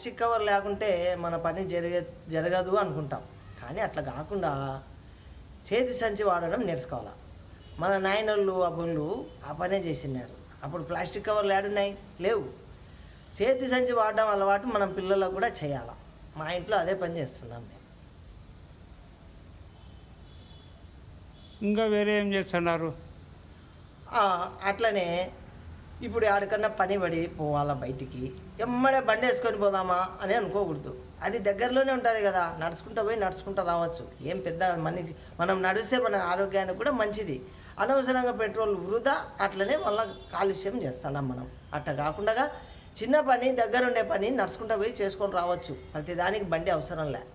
plastic cover లేకుంటే మన పని జరిగే జరగదు అనుకుంటాం కానీ అట్లా కాకుండా చేతి సంచి వాడడం నేర్చుకోవాలి మన నాయనోళ్ళు అబ్బుళ్ళు ఆ పనే చేసినారు అప్పుడు ప్లాస్టిక్ కవర్లు ఏడున్నాయి లేవు చేతి సంచి వాడడం అలవాటు మనం పిల్లలకు కూడా చేయాలి మా ఇంట్లో అదే పని చేస్తున్నాం మేము ఇంకా వేరే ఏం చేస్తున్నారు ఆ, అట్లనే ఇప్పుడు ఆడికన్నా పని పడి పోవాలా బయటికి ఎమ్మడే బండి వేసుకొని పోదామా అని అనుకోకూడదు అది దగ్గరలోనే ఉంటుంది కదా నడుచుకుంటూ పోయి నడుచుకుంటూ రావచ్చు ఏం పెద్ద మనకి మనం నడిస్తే మన ఆరోగ్యానికి కూడా మంచిది అనవసరంగా పెట్రోల్ వృధా అట్లనే మళ్ళీ కాలుష్యం చేస్తున్నాం మనం అట్లా కాకుండా చిన్న పని దగ్గర ఉండే పని నడుచుకుంటూ పోయి చేసుకొని రావచ్చు ప్రతిదానికి బండి అవసరం లే